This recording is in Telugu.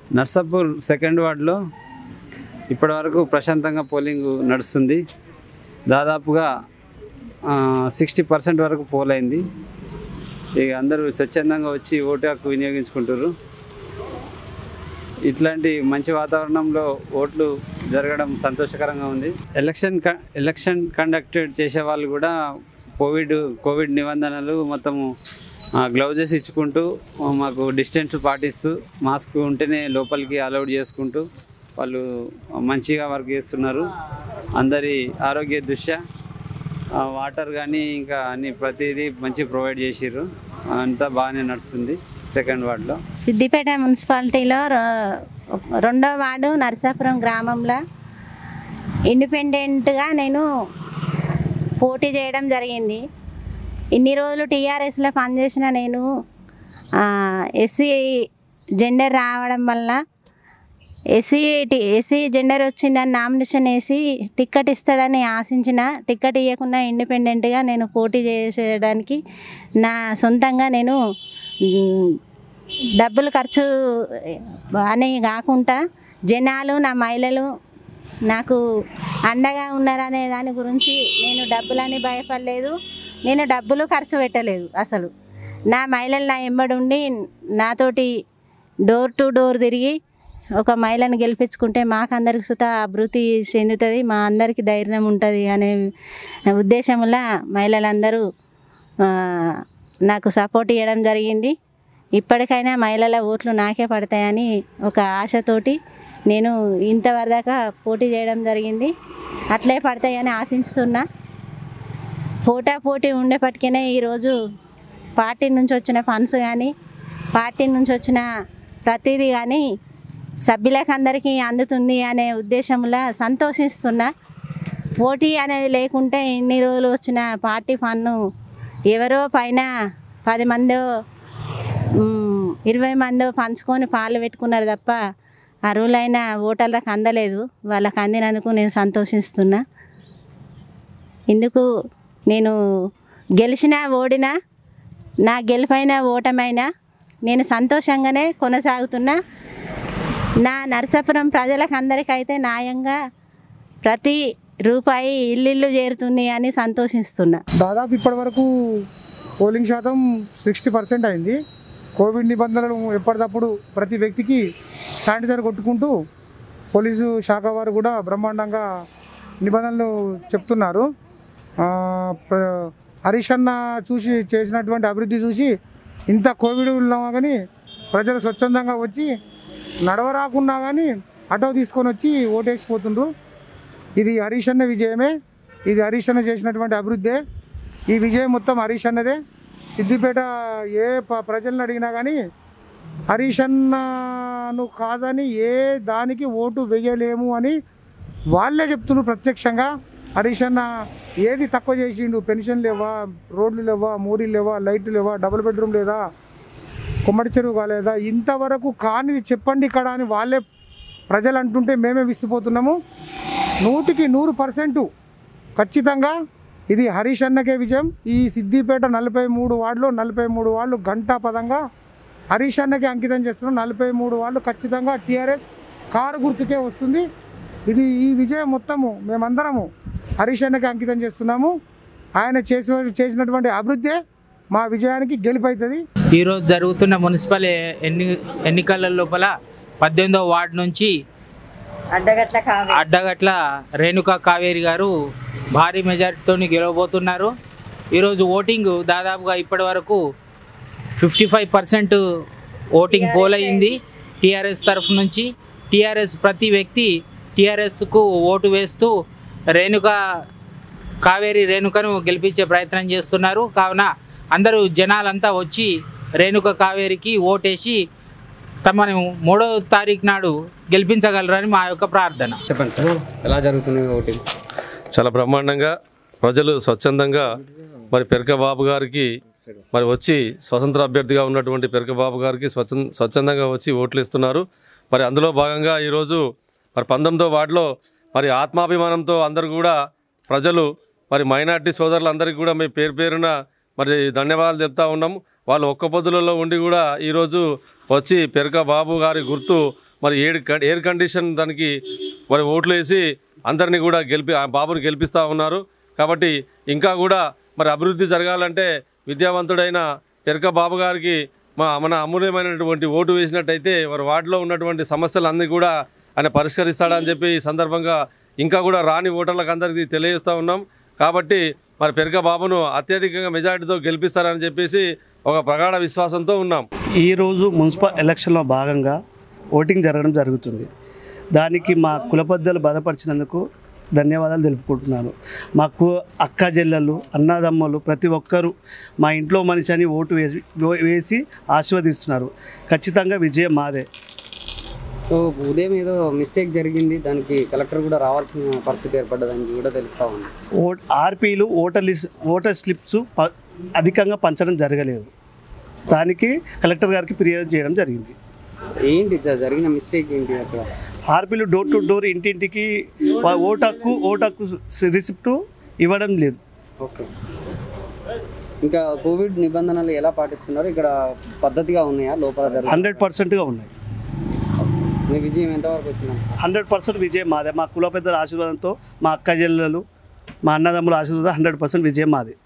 నర్సాపూర్ సెకండ్ వార్డులో ఇప్పటివరకు ప్రశాంతంగా పోలింగ్ నడుస్తుంది దాదాపుగా సిక్స్టీ పర్సెంట్ వరకు పోల్ అయింది ఇక అందరూ స్వచ్ఛందంగా వచ్చి ఓటు హక్కు వినియోగించుకుంటారు ఇట్లాంటి మంచి వాతావరణంలో ఓట్లు జరగడం సంతోషకరంగా ఉంది ఎలక్షన్ క- ఎలక్షన్ కండక్టెడ్ చేసే వాళ్ళు కూడా కోవిడ్ కోవిడ్ నిబంధనలు మొత్తము గ్లౌజెస్ ఇచ్చుకుంటూ ఆ, మాకు డిస్టెన్స్ పాటిస్తూ మాస్క్ ఉంటేనే లోపలికి అలౌడ్ చేసుకుంటూ వాళ్ళు మంచిగా వర్క్ చేస్తున్నారు అందరి ఆరోగ్య దృష్ట్యా ఆ, వాటర్ కానీ ఇంకా అన్ని ప్రతిదీ మంచి ప్రొవైడ్ చేసిర్రు అంతా బాగానే నడుస్తుంది సెకండ్ వార్డులో సిద్దిపేట మున్సిపాలిటీలో రొ- రెండో వార్డు నరసాపురం గ్రామంలో ఇండిపెండెంట్గా నేను పోటీ చేయడం జరిగింది ఇన్ని రోజులు టీఆర్ఎస్లో పనిచేసిన నేను ఎస్సీ జెండర్ రావడం వల్ల ఎస్సీ ఎస్సీ జెండర్ వచ్చిందని నామినేషన్ వేసి టిక్కెట్ ఇస్తాడని ఆశించిన టిక్కెట్ ఇవ్వకుండా ఇండిపెండెంట్గా నేను పోటీ చేసేయడానికి నా సొంతంగా నేను మ్, డబ్బులు ఖర్చు అని కాకుండా జనాలు నా మహిళలు నాకు అండగా ఉన్నారనే దాని గురించి నేను డబ్బులని భయపడలేదు నేను డబ్బులు ఖర్చు పెట్టలేదు అసలు నా మహిళలు నా ఎంబడుండి నాతోటి డోర్ టు డోర్ తిరిగి ఒక మహిళను గెలిపించుకుంటే మాకందరికి సుత అభివృద్ధి చెందుతుంది మా అందరికీ ధైర్యం ఉంటుంది అనే ఉద్దేశంలో మహిళలందరూ ఆ, నాకు సపోర్ట్ ఇవ్వడం జరిగింది ఇప్పటికైనా మహిళల ఓట్లు నాకే పడతాయని ఒక ఆశతోటి నేను ఇంతవరదాకా పోటీ చేయడం జరిగింది అట్లే పడతాయని ఆశిస్తున్నా పోటా పోటీ ఉండేపటికనే ఈరోజు పార్టీ నుంచి వచ్చిన ఫండ్స్ కానీ పార్టీ నుంచి వచ్చిన ప్రతిదీ కానీ సభ్యులకు అందరికీ అందుతుంది అనే ఉద్దేశంలో సంతోషిస్తున్నా పోటీ అనేది లేకుంటే ఇన్ని రోజులు వచ్చిన పార్టీ ఫండ్ను ఎవరో పైన పది మందో మ్, ఇరవై మందో పంచుకొని పాలు పెట్టుకున్నారు తప్ప అర్హులైన ఓటర్లకు అందలేదు వాళ్ళకి అందినందుకు నేను సంతోషిస్తున్నా ఇందుకు నేను గెలిచినా ఓడినా నా గెలుపైన ఓటమైనా నేను సంతోషంగానే కొనసాగుతున్నా నా నరసాపురం ప్రజలకు అందరికైతే న్యాయంగా ప్రతి రూపాయి ఇల్లు చేరుతుంది అని సంతోషిస్తున్నా దాదాపు ఇప్పటి వరకు పోలింగ్ శాతం సిక్స్టీ పర్సెంట్ అయింది కోవిడ్ నిబంధనలు ఎప్పటికప్పుడు ప్రతి వ్యక్తికి శానిటైజర్ కొట్టుకుంటూ పోలీసు శాఖ వారు కూడా బ్రహ్మాండంగా నిబంధనలు చెప్తున్నారు ఆ, ప్ర- హరీష్ అన్న చూసి చేసినటువంటి అభివృద్ధి చూసి ఇంత కోవిడ్ ఉన్నా కానీ ప్రజలు స్వచ్ఛందంగా వచ్చి నడవరాకున్నా కానీ ఆటో తీసుకొని వచ్చి ఓటేసిపోతుండ్రు ఇది హరీష్ అన్న విజయమే ఇది హరీష్ అన్న చేసినటువంటి అభివృద్ధే ఈ విజయం మొత్తం హరీష్ అన్నదే సిద్దిపేట ఏ ప- ప్రజలను అడిగినా కానీ హరీష్ అన్నను కాదని ఏ దానికి ఓటు వేయలేము అని వాళ్ళే చెప్తున్నారు ప్రత్యక్షంగా హరీష్ అన్న ఏది తక్కువ చేసిండు పెన్షన్ లేవా రోడ్లు లేవా మూరీలు లేవా లైట్లు లేవా డబుల్ బెడ్రూమ్ లేదా కుమ్మడి చెరువు కాలేదా ఇంతవరకు కానిది చెప్పండి ఇక్కడ అని వాళ్ళే ప్రజలు అంటుంటే మేమే విసిపోతున్నాము నూటికి నూరు పర్సెంటు ఖచ్చితంగా ఇది హరీష్ అన్నకే విజయం ఈ సిద్దిపేట నలభై మూడు వార్డులో నలభై మూడు వాళ్ళు గంటా పదంగా హరీష్ అన్నకే అంకితం చేస్తున్నాం నలభై మూడు వాళ్ళు ఖచ్చితంగా టీఆర్ఎస్ కారు గుర్తుకే వస్తుంది ఇది ఈ విజయం మొత్తము మేమందరము హరీష్ అన్నకి అంకితం చేస్తున్నాము ఆయన చేసే చేసినటువంటి అభివృద్ధే మా విజయానికి గెలుపవుతుంది ఈరోజు జరుగుతున్న మున్సిపల్ ఎ- ఎన్ని ఎన్నికల లోపల పద్దెనిమిదవ వార్డు నుంచి అడ్డగట్ల రేణుకా కావేరి గారు భారీ మెజారిటీతో గెలవబోతున్నారు ఈరోజు ఓటింగ్ దాదాపుగా ఇప్పటి వరకు fifty five percent voting poll అయింది టీఆర్ఎస్ తరఫు నుంచి టీఆర్ఎస్ ప్రతి వ్యక్తి టీఆర్ఎస్కు ఓటు వేస్తూ రేణుక కావేరి రేణుకను గెలిపించే ప్రయత్నం చేస్తున్నారు కావున అందరూ జనాలంతా వచ్చి రేణుక కావేరికి ఓటేసి తమను మూడో తారీఖు నాడు గెలిపించగలరని మా యొక్క ప్రార్థన చెప్పండి సార్ ఎలా జరుగుతుంది ఓటింగ్ చాలా బ్రహ్మాండంగా ప్రజలు స్వచ్ఛందంగా మరి పెరక బాబు గారికి మరి వచ్చి స్వతంత్ర అభ్యర్థిగా ఉన్నటువంటి పెరక బాబు గారికి స్వచ్ఛ స్వచ్ఛందంగా వచ్చి ఓట్లు ఇస్తున్నారు మరి అందులో భాగంగా ఈరోజు మరి పంతొమ్మిదో వార్డులో మరి ఆత్మాభిమానంతో అందరూ కూడా ప్రజలు మరి మైనార్టీ సోదరులందరికీ కూడా మీ పేరు పేరున మరి ధన్యవాదాలు చెప్తా ఉన్నాము వాళ్ళు ఒక్క పొద్దులలో ఉండి కూడా ఈరోజు వచ్చి పెరక బాబు గారి గుర్తు మరి ఏడు కం- ఎయిర్ కండిషన్ దానికి మరి ఓట్లు వేసి అందరినీ కూడా గెలిపి ఆ బాబుని గెలిపిస్తూ ఉన్నారు కాబట్టి ఇంకా కూడా మరి అభివృద్ధి జరగాలంటే విద్యావంతుడైన పెరక బాబు గారికి మా మన అమూల్యమైనటువంటి ఓటు వేసినట్టయితే వారి వార్డులో ఉన్నటువంటి సమస్యలన్నీ కూడా ఆయన పరిష్కరిస్తాడని చెప్పి ఈ సందర్భంగా ఇంకా కూడా రాని ఓటర్లకు అందరికీ తెలియజేస్తూ ఉన్నాం కాబట్టి మరి పెరక బాబును అత్యధికంగా మెజారిటీతో గెలిపిస్తారని చెప్పేసి ఒక ప్రగాఢ విశ్వాసంతో ఉన్నాం ఈరోజు మున్సిపల్ ఎలక్షన్లో భాగంగా ఓటింగ్ జరగడం జరుగుతుంది దానికి మా కుల పెద్దలు బాధపరిచినందుకు ధన్యవాదాలు తెలుపుకుంటున్నాను మాకు అక్క చెల్లెళ్ళు అన్నదమ్మలు ప్రతి ఒక్కరూ మా ఇంట్లో మనిషి అని ఓటు వేసి వేసి ఆశీర్వదిస్తున్నారు ఖచ్చితంగా విజయం మాదే సో ఉదయం ఏదో మిస్టేక్ జరిగింది దానికి కలెక్టర్ కూడా రావాల్సిన పరిస్థితి ఏర్పడ్డదని కూడా తెలుస్తా ఉంది ఓట్ ఆర్పీలు ఓటర్ లిస్ట్ ఓటర్ స్లిప్స్ ప- అధికంగా పంచడం జరగలేదు దానికి కలెక్టర్ గారికి ఫిర్యాదు చేయడం జరిగింది ఏంటి జ- జరిగిన మిస్టేక్ ఏంటి అక్కడ ఆర్పీలు డోర్ టు డోర్ ఇంటింటికి వా- ఓటు హక్కు ఓటు హక్కు రిసిప్టు ఇవ్వడం లేదు ఓకే ఇంకా కోవిడ్ నిబంధనలు ఎలా పాటిస్తున్నారు ఇక్కడ పద్ధతిగా ఉన్నాయా లోపల జరుగుతుంది హండ్రెడ్ పర్సెంట్గా ఉన్నాయి మీ విజయం ఎంతవరకు వచ్చింది హండ్రెడ్ పర్సెంట్ విజయం మాదే మా కుల పెద్దల ఆశీర్వాదంతో మా అక్క చెల్లెలు మా అన్నదమ్ముల ఆశీర్వాదం హండ్రెడ్ పర్సెంట్ విజయం మాది